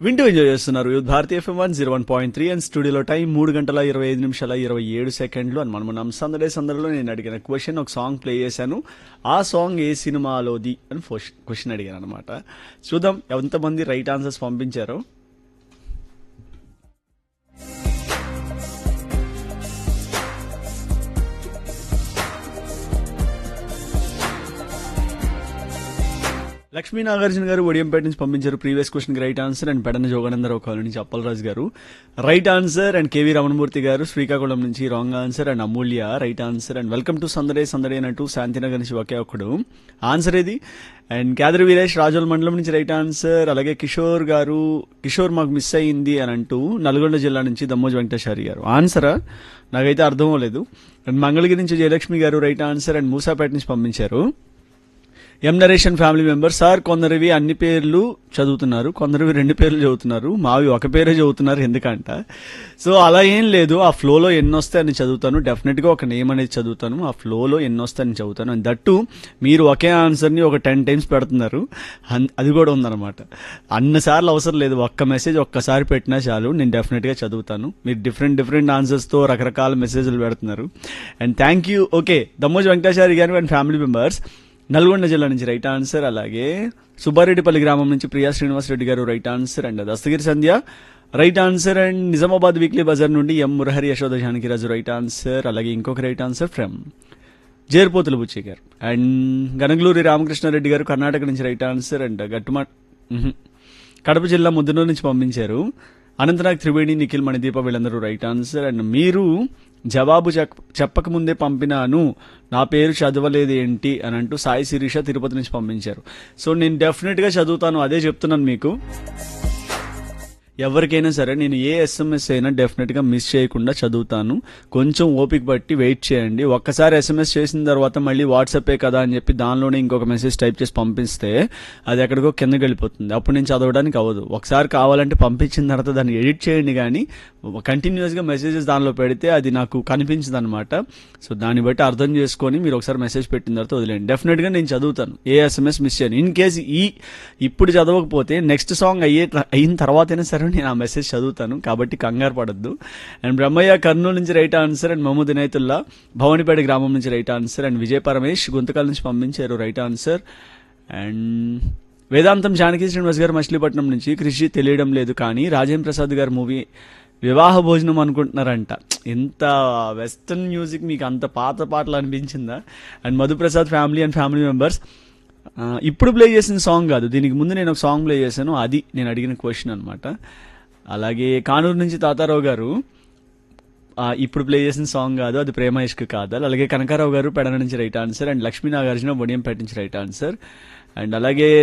వింటూ ఎంజాయ్ చేస్తున్నారు youth Bharatiya FM one zero one point three and స్టూడియోలో టైం మూడు గంటల ఇరవై ఐదు నిమిషాల ఇరవై ఏడు సెకండ్లు అని మనం మనం సందడే సందడిలో నేను అడిగిన క్వశ్చన్ ఒక సాంగ్ ప్లే చేశాను ఆ సాంగ్ ఏ సినిమాలోది అని క్వశ్చన్ అడిగాను అనమాట చూద్దాం ఎంతమంది రైట్ ఆన్సర్స్ పంపించారో లక్ష్మీ నాగార్జున గారు ఒడియంపేట నుంచి పంపించారు previous question right answer and Pedana Joganandarao colony నుంచి అప్పలరాజు గారు right answer and K V Ramanamurthy గారు శ్రీకాకుళం నుంచి wrong answer and Amulya right answer and welcome to Sandade Sandade అంటూ శాంతినగర్ నుంచి ఒకే ఒక్కడు ఆన్సర్ ఇది అండ్ క్యాదర్ వీరేష్ రాజోల్ మండలం నుంచి రైట్ ఆన్సర్ అలాగే కిషోర్ గారు కిషోర్ మాకు మిస్ అయ్యింది అని అంటూ నల్గొండ జిల్లా నుంచి దమ్మోజ్ వెంకటేశ్వరి గారు ఆన్సరా నాకైతే అర్థం అవ్వలేదు అండ్ మంగళగిరి నుంచి జయలక్ష్మి గారు రైట్ ఆన్సర్ అండ్ మూసాపేట నుంచి పంపించారు ఎం నరేషన్ ఫ్యామిలీ మెంబర్ సార్ కొందరివి అన్ని పేర్లు చదువుతున్నారు కొందరివి రెండు పేర్లు చదువుతున్నారు మావి ఒక పేరే చదువుతున్నారు ఎందుకంట సో అలా ఏం లేదు ఆ ఫ్లోలో ఎన్ని వస్తాయని చదువుతాను డెఫినెట్గా ఒక నేమ్ అనేది చదువుతాను ఆ ఫ్లోలో ఎన్ని వస్తాయని చదువుతాను అండ్ దట్టు మీరు ఒకే ఆన్సర్ని ఒక టెన్ టైమ్స్ పెడుతున్నారు అన్- అది కూడా ఉందన్నమాట అన్నసార్లు అవసరం లేదు ఒక్క మెసేజ్ ఒక్కసారి పెట్టినా చాలు నేను డెఫినెట్గా చదువుతాను మీరు డిఫరెంట్ డిఫరెంట్ ఆన్సర్స్తో రకరకాల మెసేజ్లు పెడుతున్నారు and thank you okay Dammoj Venkatachari గారు అండ్ ఫ్యామిలీ మెంబర్స్ నల్గొండ జిల్లా నుంచి రైట్ ఆన్సర్ అలాగే సుబ్బారెడ్డిపల్లి గ్రామం నుంచి ప్రియా శ్రీనివాస్ రెడ్డి గారు right answer and Dastagiri Sandhya right answer and Nizamabad weekly bazaar నుండి M Murahari Yashoda Janakiraju right answer అలాగే ఇంకొక right answer from Jerpothula Buchi గారు అండ్ గనగలూరి రామకృష్ణారెడ్డి గారు కర్ణాటక నుంచి రైట్ ఆన్సర్ అండ్ గట్టుమా మ్హూ. కడప జిల్లా ముద్దనూరు నుంచి పంపించారు అనంతనాగ్ త్రివేణి నిఖిల్ మణిదీప వీళ్ళందరూ రైట్ ఆన్సర్ అండ్ మీరు జవాబు చెప్ చెప్పకముందే పంపినాను నా పేరు చదవలేదు ఏంటి అని అంటూ సాయి శిరీష తిరుపతి నుంచి పంపించారు సో నేను డెఫినెట్గా చదువుతాను అదే చెప్తున్నాను మీకు ఎవరికైనా సరే నేను ఏ ఎస్ఎంఎస్ అయినా డెఫినెట్గా మిస్ చేయకుండా చదువుతాను కొంచెం ఓపిక బట్టి వెయిట్ చేయండి ఒక్కసారి ఎస్ఎంఎస్ చేసిన తర్వాత మళ్ళీ వాట్సాపే కదా అని చెప్పి దానిలోనే ఇంకొక మెసేజ్ టైప్ చేసి పంపిస్తే అది ఎక్కడికో కిందకి వెళ్ళిపోతుంది అప్పుడు నేను చదవడానికి అవ్వదు ఒకసారి కావాలంటే పంపించిన తర్వాత దాన్ని ఎడిట్ చేయండి కానీ కంటిన్యూస్గా మెసేజెస్ దానిలో పెడితే అది నాకు కనిపించదు అనమాట సో దాన్ని బట్టి అర్థం చేసుకొని మీరు ఒకసారి మెసేజ్ పెట్టిన తర్వాత వదిలేండి డెఫినెట్గా నేను చదువుతాను ఏ ఎస్ఎంఎస్ మిస్ చేయను ఇన్ కేస్ ఈ ఇప్పుడు చదవకపోతే నెక్స్ట్ సాంగ్ అయ్యే అయిన తర్వాతైనా సరే నేను ఆ మెసేజ్ చదువుతాను కాబట్టి కంగారు పడద్దు అండ్ బ్రహ్మయ్య కర్నూలు నుంచి right answer and Mahmood Inayatullah Bhavanipeta గ్రామం నుంచి right answer and Vijay Paramesh Guntakal నుంచి పంపించారు రైట్ ఆన్సర్ అండ్ వేదాంతం జానకి శ్రీనివాస్ గారు మచిలీపట్నం నుంచి కృషి తెలియడం లేదు కానీ రాజేంద్ర ప్రసాద్ గారి మూవీ వివాహ భోజనం అనుకుంటున్నారంట ఎంత వెస్టర్న్ మ్యూజిక్ మీకు అంత పాత పాటలు అనిపించిందా and Madhuprasad family and family members ఆ, ఇప్పుడు ప్లే చేసిన సాంగ్ కాదు దీనికి ముందు నేను ఒక సాంగ్ ప్లే చేశాను అది నేను అడిగిన క్వశ్చన్ అనమాట అలాగే కానూరు నుంచి తాతారావు గారు ఆ, ఇప్పుడు ప్లే చేసిన సాంగ్ కాదు అది ప్రేమ ఇష్క్ కాదు అలాగే కనకారావు గారు పెడన నుంచి right answer and Lakshmi Nagarjuna Bodiyampeta నుంచి రైట్ ఆన్సర్ అండ్ అలాగే